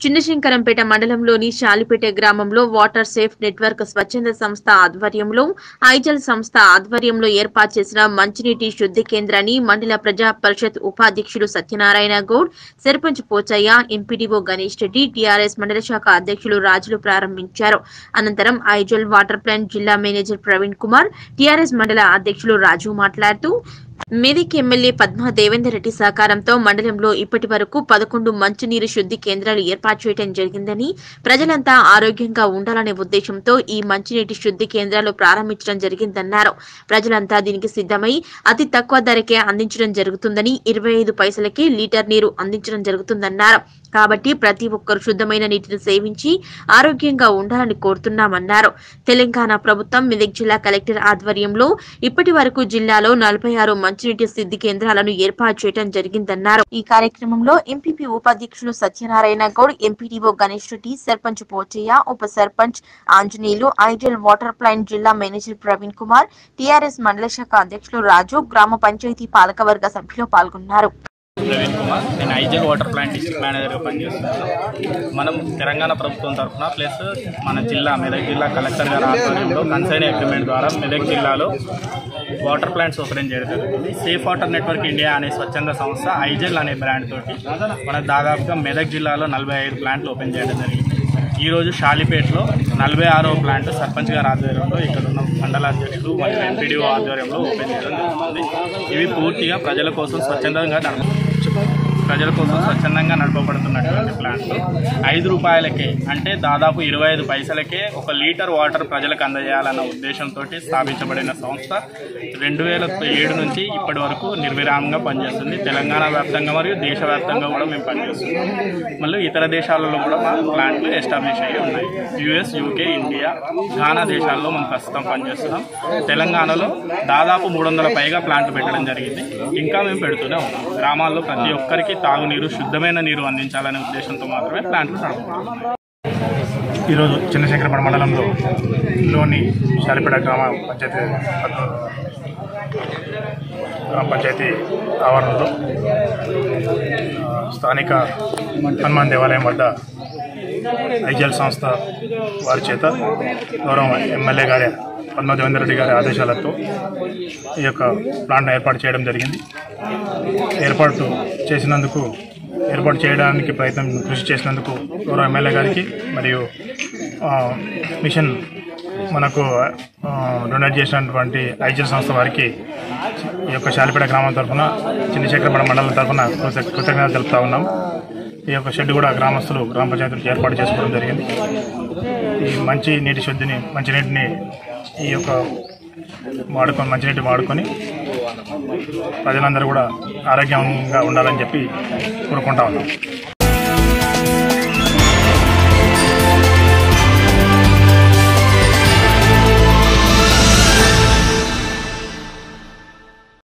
చిన్నశంకరంపేట మండలంలోని శాలిపేట గ్రామంలో water safe network స్వచ్ఛంద సంస్థ ఆధ్వర్యంలో ఐజల్ సంస్థ ఆధ్వర్యంలో ఏర్పాటు చేసిన మంచినీటి శుద్ధి కేంద్రాన్ని మండల ప్రజా పరిషత్ ఉపాధ్యక్షులు సత్యనారాయణ గౌడ్ సర్పంచ్ పోచయ్య ఎంపీడీఓ గణేష్ రెడ్డి టీఆర్ఎస్ మండల శాఖ అధ్యక్షులు రాజులు ప్రారంభించారు అనంతరం ఐజల్ వాటర్ ప్లాంట్ జిల్లా మేనేజర్ ప్రవీణ్ కుమార్ టీఆర్ఎస్ మండల అధ్యక్షులు రాజు మాట్లాడుతూ మెదక్ ఎమ్మెల్యే పద్మా దేవేందర్ రెడ్డి సహకారంతో మండలంలో ఇప్పటి వరకు పదకొండు మంచినీరు శుద్ధి కేంద్రాలు ఏర్పాటు చేయడం జరిగిందని ప్రజలంతా ఆరోగ్యంగా ఉండాలనే ఉద్దేశంతో ఈ మంచినీటి శుద్ధి కేంద్రాలు ప్రారంభించడం జరిగిందన్నారు ప్రజలంతా దీనికి సిద్ధమై అతి తక్కువ ధరకే అందించడం జరుగుతుందని ఇరవై ఐదు పైసలకి లీటర్ నీరు అందించడం జరుగుతుందన్నారు కాబట్టి ప్రతి ఒక్కరు శుద్ధమైన నీటిని సేవించి ఆరోగ్యంగా ఉండాలని కోరుతున్నామన్నారు తెలంగాణ ప్రభుత్వం మెదక్ జిల్లా కలెక్టర్ ఆధ్వర్యంలో ఇప్పటి వరకు జిల్లాలో నలభై ఆరు మంచినీటి సిద్ధి కేంద్రాలను ఏర్పాటు చేయడం జరిగిందన్నారు ఈ కార్యక్రమంలో ఎంపీపీ ఉపాధ్యక్షులు సత్యనారాయణ గౌడ్ ఎంపీడీఓ గణేష్ రెడ్డి సర్పంచ్ పోచయ్య ఉప sarpanch Anjaneyulu ideal water plant జిల్లా మేనేజర్ ప్రవీణ్ కుమార్ టీఆర్ఎస్ మండల శాఖ అధ్యక్షులు రాజు గ్రామ పంచాయతీ పాలకవర్గ సభ్యులు పాల్గొన్నారు ప్రవీణ్ కుమార్ నేను ఐజల్ వాటర్ ప్లాంట్ డిస్ట్రిక్ట్ మేనేజర్గా పనిచేస్తున్నాను మనం తెలంగాణ ప్రభుత్వం తరఫున ప్లస్ మన జిల్లా మెదక్ జిల్లా కలెక్టర్ గారి ఆధ్వర్యంలో కన్సైన్ అగ్రిమెంట్ ద్వారా మెదక్ జిల్లాలో వాటర్ ప్లాంట్స్ ఓపెన్ చేయడం జరిగింది సేఫ్ వాటర్ నెట్వర్క్ ఇండియా అనే స్వచ్ఛంద సంస్థ ఐజెల్ అనే బ్రాండ్ తోటి మనకు దాదాపుగా మెదక్ జిల్లాలో నలభై ఐదు ప్లాంట్లు ఓపెన్ చేయడం జరిగింది ఈరోజు షాలిపేటలో నలభై ఆరో ప్లాంట్ సర్పంచ్ గారి ఆధ్వర్యంలో ఇక్కడ ఉన్న మండల అధ్యక్షుడు మరియు ఎంపీడీఓ ఆధ్వర్యంలో ఓపెన్ చేయడం జరుగుతుంది ఇవి పూర్తిగా ప్రజల కోసం స్వచ్ఛందంగా నడప ప్రజల కోసం స్వచ్ఛందంగా నడపబడుతున్నటువంటి ప్లాంట్లు ఐదు రూపాయలకే అంటే దాదాపు ఇరవై ఐదు పైసలకే ఒక లీటర్ వాటర్ ప్రజలకు అందజేయాలన్న ఉద్దేశంతో స్థాపించబడిన సంస్థ రెండు వేల ఏడు నుంచి ఇప్పటి వరకు నిర్విరామంగా పనిచేస్తుంది తెలంగాణ వ్యాప్తంగా మరియు దేశవ్యాప్తంగా కూడా మేము పనిచేస్తున్నాం మళ్ళీ ఇతర దేశాలలో కూడా మా ప్లాంట్లు ఎస్టాబ్లిష్ అయ్యి ఉన్నాయి యుఎస్ యూకే ఇండియా ఘానా దేశాల్లో మనం ప్రస్తుతం పనిచేస్తున్నాం తెలంగాణలో దాదాపు మూడు వందల పైగా ప్లాంట్లు పెట్టడం జరిగింది ఇంకా మేము పెడుతూనే ఉన్నాం గ్రామాల్లో ప్రతి ఒక్కరికి తాగునీరు శుద్ధమైన నీరు అందించాలనే ఉద్దేశంతో మాత్రమే ప్లాంట్లు నడుపుతున్నాం ఈరోజు చిన్నశంకరపడ మండలంలో లోని శాలిపేట గ్రామ పంచాయతీ గ్రామ పంచాయతీ ఆవరణలో ఆ, స్థానిక హనుమాన్ దేవాలయం వద్ద ఐజల్ సంస్థ వారి చేత గౌరవ ఎమ్మెల్యే గారి పద్మ దేవేందర్ రెడ్డి గారి ఆదేశాలతో ఈ యొక్క ప్లాంట్ను ఏర్పాటు చేయడం జరిగింది ఏర్పాటు చేసినందుకు ఏర్పాటు చేయడానికి ప్రయత్నం కృషి చేసినందుకు గౌరవ ఎమ్మెల్యే గారికి మరియు ఆ, మిషన్ మనకు ఆ, డొనేట్ చేసినటువంటి ఐజల్ సంస్థ వారికి ఈ యొక్క శాలిపేట గ్రామం తరఫున చిన్నశేఖరపడ మండలం తరఫున కృత- కృతజ్ఞతలు తెలుపుతా ఉన్నాం ఈ యొక్క షెడ్ కూడా గ్రామస్తులు గ్రామ పంచాయతీలకు ఏర్పాటు చేసుకోవడం జరిగింది ఈ మంచి నీటి శుద్ధిని మంచి నీటిని ఈ యొక్క వాడుకొని మంచినీటి వాడుకొని ప్రజలందరూ కూడా ఆరోగ్యంగా ఉండాలని చెప్పి కోరుకుంటా ఉన్నాం